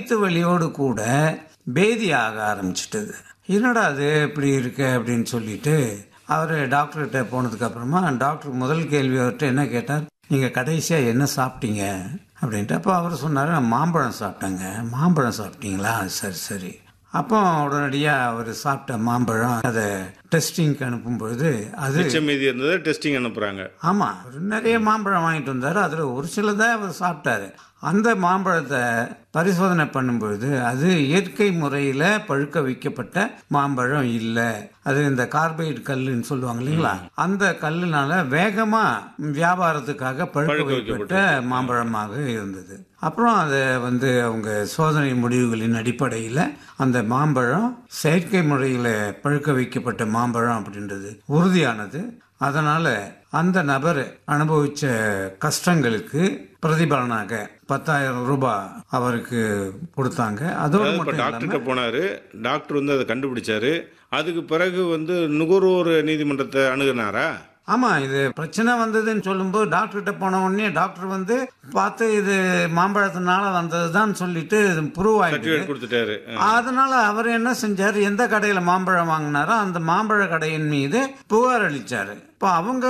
வயிற்று வலியோடு கூட பேதி ஆக ஆரம்பிச்சிட்டது என்னடா அது இப்படி இருக்கு அப்படின்னு சொல்லிட்டு அவர் டாக்டர்கிட்ட போனதுக்கு அப்புறமா டாக்டர் முதல் கேள்வி அவர்கிட்ட என்ன கேட்டார் நீங்கள் கடைசியாக என்ன சாப்பிட்டீங்க அப்படின்ட்டு அப்போ அவர் சொன்னார் நான் மாம்பழம் சாப்பிட்டேங்க மாம்பழம் சாப்பிட்டீங்களா சரி சரி அப்போ உடனடியாக அவர் சாப்பிட்ட மாம்பழம் அதை டெஸ்டிங்க்கு அனுப்பும் பொழுது அது மிச்சம் மீதி இருந்ததை டெஸ்டிங் அனுப்புறாங்க ஆமாம் அவர் நிறைய மாம்பழம் வாங்கிட்டு வந்தார் அதில் ஒரு சிலதை அவர் சாப்பிட்டாரு அந்த மாம்பழத்தை பரிசோதனை பண்ணும்பொழுது அது இயற்கை முறையில் பழுக்க வைக்கப்பட்ட மாம்பழம் இல்லை அது இந்த கார்பைடு கல்லுன்னு சொல்லுவாங்க இல்லைங்களா அந்த கல்லுனால வேகமாக வியாபாரத்துக்காக பழுக்க பழுக்க வைக்கப்பட்ட மாம்பழமாக இருந்தது அப்புறம் அதை வந்து அவங்க சோதனை முடிவுகளின் அடிப்படையில் அந்த மாம்பழம் செயற்கை முறையில் பழுக்க வைக்கப்பட்ட மாம்பழம் அப்படின்றது உறுதியானது அதனால அந்த நபர் அனுபவிச்ச கஷ்டங்களுக்கு பிரதிபலனாக பத்தாயிரம் ரூபாய் அவருக்கு கொடுத்தாங்க அதோடு அதாவது இப்ப மட்டும் இல்லாம டாக்டர்கிட்ட போனாரு டாக்டர் வந்து அதை கண்டுபிடிச்சாரு அதுக்கு பிறகு வந்து நுகர்வோர் நீதிமன்றத்தை அணுகுனாரா ஆமா இது பிரச்சனை வந்ததுன்னு சொல்லும்போது டாக்டர்கிட்ட போன உடனே டாக்டர் வந்து பார்த்து இது மாம்பழத்தினால வந்ததுதான் சொல்லிட்டு ப்ரூவ் ஆயிடுது சர்டிஃபிகேட் கொடுத்துட்டாரு அதனால அவர் என்ன செஞ்சார் எந்த கடையில மாம்பழம் வாங்கினாரோ அந்த மாம்பழ கடையின் மீது புகார் அளிச்சாரு இப்போ அவங்க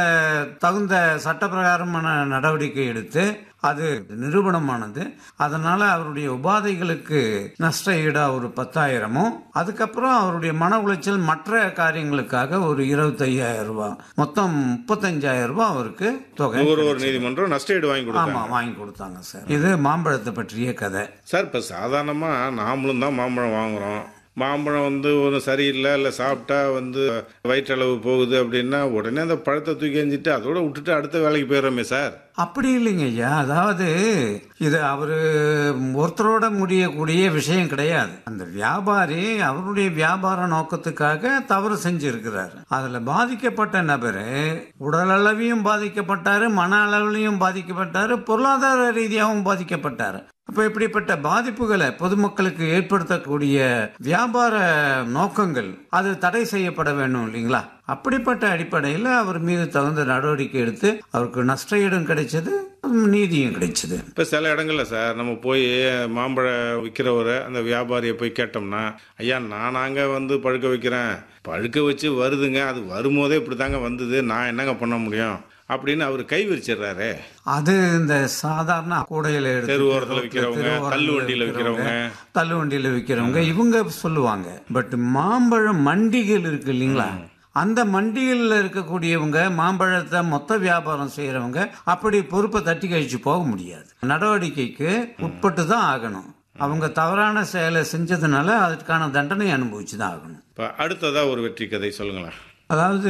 தகுந்த சட்டப்பிரகாரமான நடவடிக்கை எடுத்து அது நிரூபணமானது அதனால அவருடைய உபாதைகளுக்கு நஷ்ட ஈடா ஒரு பத்தாயிரமும் அதுக்கப்புறம் அவருடைய மன உளைச்சல் மற்ற காரியங்களுக்காக ஒரு இருபத்தையாயிரம் ரூபாய் மொத்தம் முப்பத்தஞ்சாயிரம் ரூபாய் அவருக்கு தொகை நுகர்வோர் நீதிமன்றம் நஷ்டஈடு வாங்கி கொடுத்தாங்க ஆமா வாங்கி கொடுத்தாங்க சார் இது மாம்பழத்தை பற்றிய கதை சார் இப்போ சாதாரணமாக நாமளும் தான் மாம்பழம் வாங்குறோம் மாம்பழம் வந்து ஒன்றும் சரியில்லை இல்லை சாப்பிட்டா வந்து வயிற்றளவு போகுது அப்படின்னா உடனே அந்த பழத்தை தூக்கி எஞ்சிட்டு அதோட விட்டுட்டு அடுத்த வேலைக்கு போயிடுறோமே சார் அப்படி இல்லைங்க ஐயா அதாவது இது அவரு ஒருத்தரோட முடியக்கூடிய விஷயம் கிடையாது அந்த வியாபாரி அவருடைய வியாபார நோக்கத்துக்காக தவறு செஞ்சிருக்கிறார் அதுல பாதிக்கப்பட்ட நபர் உடல் அளவிலும் பாதிக்கப்பட்டாரு மன அளவிலையும் பாதிக்கப்பட்டாரு பொருளாதார ரீதியாகவும் பாதிக்கப்பட்டாரு அப்ப இப்படிப்பட்ட பாதிப்புகளை பொதுமக்களுக்கு ஏற்படுத்தக்கூடிய வியாபார நோக்கங்கள் அது தடை செய்யப்பட வேண்டும் இல்லைங்களா அப்படிப்பட்ட அடிப்படையில் அவர் மீது தகுந்த நடவடிக்கை எடுத்து அவருக்கு நஷ்ட ஈடும் கிடைச்சது நீதியும் கிடைச்சது இப்போ சில இடங்கள்ல சார் நம்ம போய் மாம்பழம் விற்கிறவரை அந்த வியாபாரியை போய் கேட்டோம்னா ஐயா நானாங்க வந்து பழுக்க வைக்கிறேன் பழுக்க வச்சு வருதுங்க அது வரும்போதே இப்படி தாங்க வந்தது நான் என்னங்க பண்ண முடியும் அப்படின்னு அவர் கை விரிச்சிடுறாரு அது இந்த சாதாரண கூடையில எடுத்து தெரு ஓரத்துல விக்கிறவங்க, தள்ளு வண்டியில விக்கிறவங்க. தள்ளு வண்டியில விக்கிறவங்க இவங்க சொல்லுவாங்க பட் மாம்பழம் மண்டிகள் இருக்கு இல்லைங்களா அந்த மண்டிகளில் இருக்கக்கூடியவங்க மாம்பழத்தை மொத்த வியாபாரம் செய்யறவங்க அப்படி பொறுப்பை தட்டி கழிச்சு போக முடியாது நடவடிக்கைக்கு உட்பட்டு தான் ஆகணும் அவங்க தவறான செயலை செஞ்சதுனால அதுக்கான தண்டனை அனுபவிச்சு தான் ஆகணும் இப்போ அடுத்ததா ஒரு வெற்றி கதை சொல்லுங்களேன் அதாவது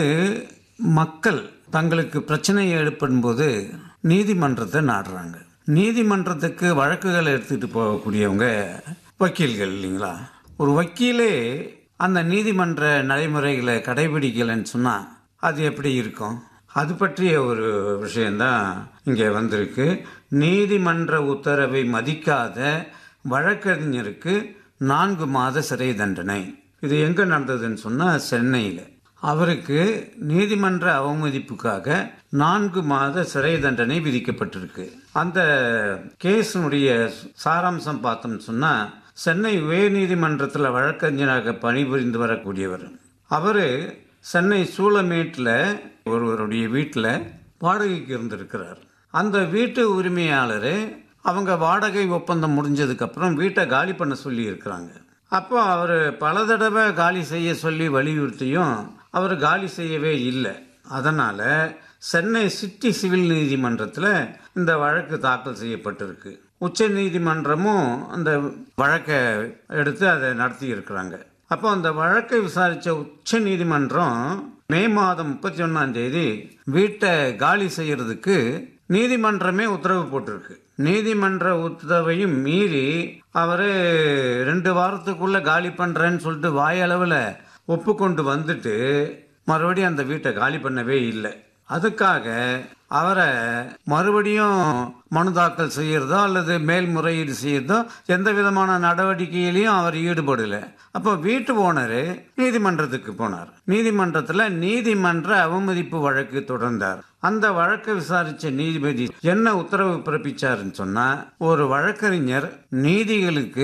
மக்கள் தங்களுக்கு பிரச்சனை ஏற்படும் போது நீதிமன்றத்தை நாடுறாங்க நீதிமன்றத்துக்கு வழக்குகளை எடுத்துட்டு போகக்கூடியவங்க வக்கீல்கள் இல்லைங்களா ஒரு வக்கீலே அந்த நீதிமன்ற நடைமுறைகளை கடைபிடிக்கலைன்னு சொன்னா அது எப்படி இருக்கும் அது பற்றிய ஒரு விஷயம்தான் இங்கே வந்திருக்கு நீதிமன்ற உத்தரவை மதிக்காத வழக்கறிஞருக்கு நான்கு மாத சிறை தண்டனை இது எங்க நடந்ததுன்னு சொன்னா சென்னையில் அவருக்கு நீதிமன்ற அவமதிப்புக்காக நான்கு மாத சிறை தண்டனை விதிக்கப்பட்டிருக்கு அந்த கேஸினுடைய சாராம்சம் பார்த்தோம்னு சொன்னா சென்னை உயர்நீதிமன்றத்தில் வழக்கறிஞராக பணிபுரிந்து வரக்கூடியவர் அவரு சென்னை சூளமேட்டில் ஒருவருடைய வீட்டில் வாடகைக்கு இருந்திருக்கிறார் அந்த வீட்டு உரிமையாளர் அவங்க வாடகை ஒப்பந்தம் முடிஞ்சதுக்கு அப்புறம் வீட்டை காலி பண்ண சொல்லி இருக்கிறாங்க அப்போ அவர் பல தடவை காலி செய்ய சொல்லி வலியுறுத்தியும் அவர் காலி செய்யவே இல்லை அதனால சென்னை சிட்டி சிவில் நீதிமன்றத்தில் இந்த வழக்கு தாக்கல் செய்யப்பட்டிருக்கு உச்ச நீதிமன்றமும் அந்த வழக்கை எடுத்து அதை நடத்தி இருக்கிறாங்க அப்போ அந்த வழக்கை விசாரித்த உச்ச நீதிமன்றம் மே மாதம் முப்பத்தி ஒன்னாம் தேதி வீட்டை காலி செய்யறதுக்கு நீதிமன்றமே உத்தரவு போட்டிருக்கு நீதிமன்ற உத்தரவையும் மீறி அவரு ரெண்டு வாரத்துக்குள்ள காலி பண்றேன்னு சொல்லிட்டு வாயளவில் ஒப்புக்கொண்டு வந்துட்டு மறுபடியும் அந்த வீட்டை காலி பண்ணவே இல்லை அதுக்காக அவரை மறுபடியும் மனு தாக்கல் செய்யறதோ அல்லது மேல்முறையீடு செய்யறதோ எந்த விதமான நடவடிக்கையிலையும் அவர் ஈடுபடல அப்போ வீட்டு ஓனர் நீதிமன்றத்துக்கு போனார் நீதிமன்றத்தில் நீதிமன்ற அவமதிப்பு வழக்கு தொடர்ந்தார் அந்த வழக்கை விசாரிச்ச நீதிபதி என்ன உத்தரவு பிறப்பிச்சாருன்னு சொன்னா ஒரு வழக்கறிஞர் நீதிகளுக்கு